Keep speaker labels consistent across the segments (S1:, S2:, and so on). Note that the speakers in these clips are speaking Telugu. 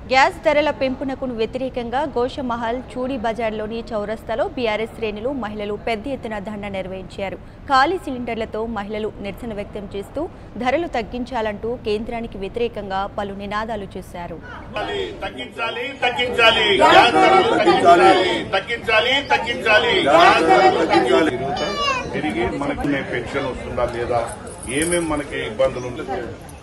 S1: గ్యాస్ ధరల పెంపునకు వ్యతిరేకంగా గోషమహల్ చూడి బజార్లోని చౌరస్తాలో బీఆర్ఎస్ శ్రేణులు మహిళలు పెద్ద ఎత్తున ధర్నా నిర్వహించారు ఖాళీ సిలిండర్లతో మహిళలు నిరసన వ్యక్తం చేస్తూ ధరలు తగ్గించాలంటూ కేంద్రానికి వ్యతిరేకంగా పలు నినాదాలు చేశారు
S2: తగ్గించాలి తగ్గించాలి గ్యాస్ ధరలు తగ్గించాలి తగ్గించాలి తగ్గించాలి గ్యాస్ ధరలు తగ్గించాలి తిరిగి మనకి పెన్షన్ వస్తుందా లేదా ఏమేం మనకి ఇబ్బందులు ఉన్నాయి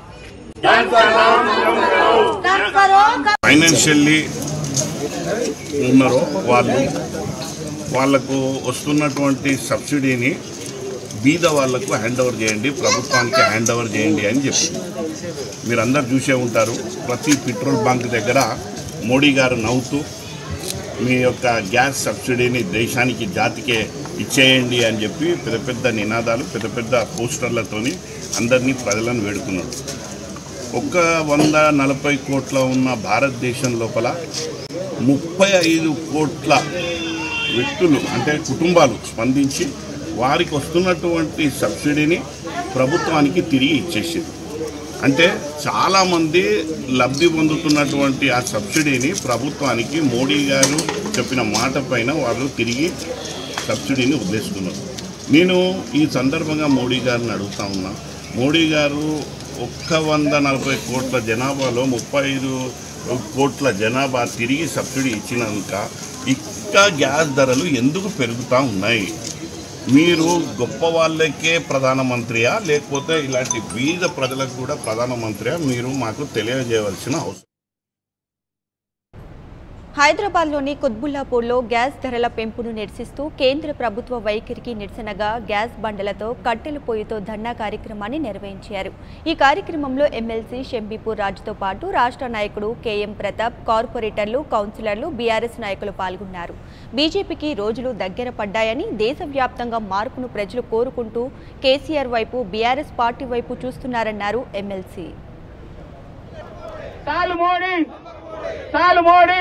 S2: ఫైనాన్షియల్లీ ఉన్నారో వాళ్ళు వాళ్లకు వస్తున్నటువంటి సబ్సిడీని బీద వాళ్లకు హ్యాండ్ ఓవర్ చేయండి ప్రభుత్వానికి హ్యాండ్ ఓవర్ చేయండి అని చెప్పి మీరందరూ చూసే ఉంటారు ప్రతి పెట్రోల్ బంక్ దగ్గర మోడీ గారు నవ్వుతూ మీ యొక్క గ్యాస్ సబ్సిడీని దేశానికి జాతికే ఇచ్చేయండి అని చెప్పి పెద్ద పెద్ద నినాదాలు పెద్ద పెద్ద పోస్టర్లతోని అందరినీ ప్రజలను వేడుకున్నారు ఒక్క వంద నలభై కోట్ల ఉన్న భారతదేశం లోపల ముప్పై ఐదు కోట్ల వ్యక్తులు అంటే కుటుంబాలు స్పందించి వారికి వస్తున్నటువంటి సబ్సిడీని ప్రభుత్వానికి తిరిగి ఇచ్చేసింది అంటే చాలామంది లబ్ధి పొందుతున్నటువంటి ఆ సబ్సిడీని ప్రభుత్వానికి మోడీ గారు చెప్పిన మాట పైన వాళ్ళు తిరిగి సబ్సిడీని వదిలేస్తున్నారు నేను ఈ సందర్భంగా మోడీ గారిని అడుగుతా ఉన్నా మోడీ గారు ఒక్క వంద నలభై కోట్ల జనాభాలో ముప్పై ఐదు కోట్ల జనాభా తిరిగి సబ్సిడీ ఇచ్చినాక ఇంకా గ్యాస్ ధరలు ఎందుకు పెరుగుతూ ఉన్నాయి మీరు గొప్ప వాళ్ళకే ప్రధానమంత్రియా లేకపోతే ఇలాంటి బీద ప్రజలకు కూడా ప్రధానమంత్రియా మీరు మాకు తెలియజేయవలసిన అవసరం
S1: హైదరాబాద్లోని కుత్బుల్లాపూర్లో గ్యాస్ ధరల పెంపును నిరసిస్తూ కేంద్ర ప్రభుత్వ వైఖరికి నిరసనగా గ్యాస్ బండలతో కట్టెల పొయ్యితో ధర్నా కార్యక్రమాన్ని నిర్వహించారు ఈ కార్యక్రమంలో ఎమ్మెల్సీ షంబీపూర్ రాజుతో పాటు రాష్ట్ర నాయకుడు కేఎం ప్రతాప్ కార్పొరేటర్లు కౌన్సిలర్లు బీఆర్ఎస్ నాయకులు పాల్గొన్నారు బీజేపీకి రోజులు దగ్గర పడ్డాయని దేశవ్యాప్తంగా మార్పును ప్రజలు కోరుకుంటూ కేసీఆర్ వైపు బీఆర్ఎస్ పార్టీ వైపు చూస్తున్నారన్నారు ఎమ్మెల్సీ
S3: చాలు మోడీ చాలు మోడీ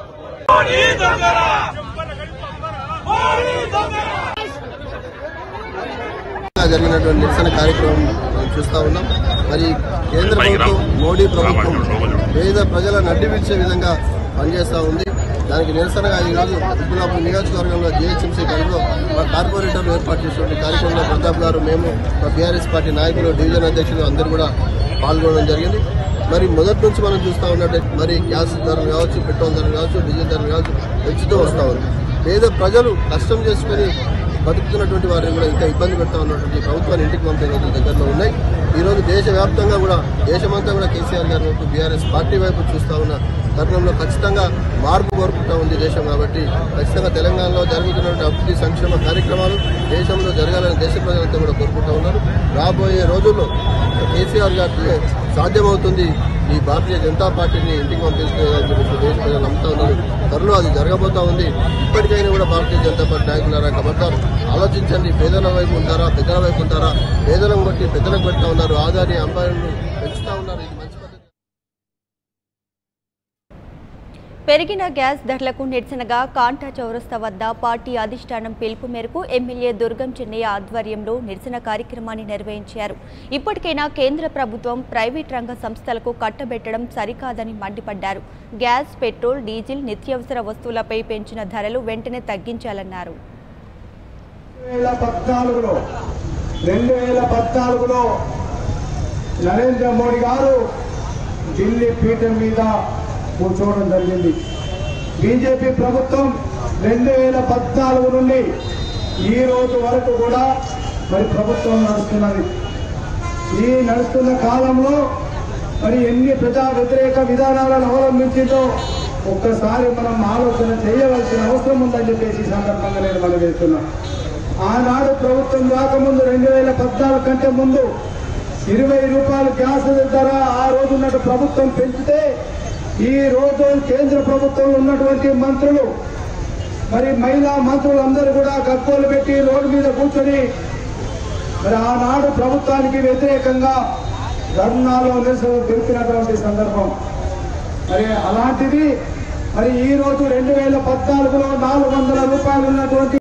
S4: జరిగినటువంటి నిరసన కార్యక్రమం మనం చూస్తా ఉన్నాం మరి కేంద్ర ప్రభుత్వం మోడీ ప్రభుత్వం పేద ప్రజల నడ్డి విడిచే విధంగా పనిచేస్తూ ఉంది దానికి నిరసనగా ఈరోజు అబ్దుల్లాపూర్ నియోజకవర్గంలో జిహెచ్ఎంసీ పరిధిలో మా కార్పొరేటర్లు ఏర్పాటు చేసినటువంటి కార్యక్రమంలో ప్రతాప్ గారు మేము మా బీఆర్ఎస్ పార్టీ నాయకులు డివిజన్ అధ్యక్షులు అందరూ కూడా పాల్గొనడం జరిగింది మరి మొదటి నుంచి మనం చూస్తూ ఉన్నట్టు మరి గ్యాస్ ధరలు కావచ్చు పెట్రోల్ ధరలు కావచ్చు డీజిల్ ధరలు కావచ్చు పెంచుతూ వస్తూ ఉంది పేద ప్రజలు కష్టం చేసుకొని బతుకుతున్నటువంటి వారిని కూడా ఇంకా ఇబ్బంది పెడతా ఉన్నటువంటి ప్రభుత్వాన్ని ఇంటికి పంపే రోజులు దగ్గరలో ఉన్నాయి ఈ రోజు దేశవ్యాప్తంగా కూడా దేశమంతా కూడా కేసీఆర్ గారి వైపు బీఆర్ఎస్ పార్టీ వైపు చూస్తా ఉన్న తరుణంలో ఖచ్చితంగా మార్పు కోరుకుంటా ఉంది దేశం కాబట్టి ఖచ్చితంగా తెలంగాణలో జరుగుతున్నటువంటి అభివృద్ధి సంక్షేమ కార్యక్రమాలు దేశంలో జరగాలని దేశ ప్రజలంతా కూడా కోరుకుంటా ఉన్నారు రాబోయే రోజుల్లో కేసీఆర్ గారికి సాధ్యమవుతుంది ఈ భారతీయ జనతా పార్టీని ఇంటికి పంపిస్తుందని చెప్పేసి దేశ ప్రజలు నమ్ముతా ఉన్నారు త్వరలో అది జరగబోతా ఉంది ఇప్పటికైనా కూడా భారతీయ జనతా పార్టీ నాయకులారా కబడ్డారు ఆలోచించండి పేదల వైపు ఉంటారా పెద్దల వైపు ఉంటారా పేదలను బట్టి పెద్దలకు పెడతా ఉన్నారు ఆదాని అంబాయిలను పెంచుతా ఉన్నారు ఇది మంచి పద్ధతి
S1: పెరిగిన గ్యాస్ ధరలకు నిరసనగా కాంటా చౌరస్తా వద్ద పార్టీ అధిష్టానం పిలుపు మేరకు ఎమ్మెల్యే దుర్గం చెన్నయ్య ఆధ్వర్యంలో నిరసన కార్యక్రమాన్ని నిర్వహించారు ఇప్పటికైనా కేంద్ర ప్రభుత్వం ప్రైవేట్ రంగ సంస్థలకు కట్టబెట్టడం సరికాదని మండిపడ్డారు గ్యాస్ పెట్రోల్ డీజిల్ నిత్యావసర వస్తువులపై పెంచిన ధరలు వెంటనే తగ్గించాలన్నారు
S5: వేల పద్నాలుగులో రెండు వేల పద్నాలుగులో నరేంద్ర మోడీ గారు ఢిల్లీ పీఠం మీద కూర్చోవడం జరిగింది బీజేపీ ప్రభుత్వం రెండు వేల పద్నాలుగు నుండి ఈ రోజు వరకు కూడా మరి ప్రభుత్వం నడుస్తున్నది ఈ నడుస్తున్న కాలంలో మరి ఎన్ని ప్రజా వ్యతిరేక విధానాలను అవలంబించిందో ఒక్కసారి మనం ఆలోచన చేయవలసిన అవసరం ఉందని చెప్పేసి ఈ సందర్భంగా నేను మనం చేస్తున్నా ఆనాడు ప్రభుత్వం రాకముందు రెండు వేల పద్నాలుగు కంటే ముందు ఇరవై రూపాయలు గ్యాస్ ధర ఆ రోజు ఉన్నట్టు ప్రభుత్వం పెంచితే ఈ రోజు కేంద్ర ప్రభుత్వంలో ఉన్నటువంటి మంత్రులు మరి మహిళా మంత్రులందరూ కూడా గగ్గోలు పెట్టి రోడ్డు మీద కూర్చొని మరి ఆనాడు ప్రభుత్వానికి వ్యతిరేకంగా ధర్నాలో నిరసన తెలిపినటువంటి సందర్భం మరి అలాంటిది మరి ఈ రోజు రెండు వేల పద్నాలుగులో నాలుగు వందల రూపాయలు ఉన్నటువంటి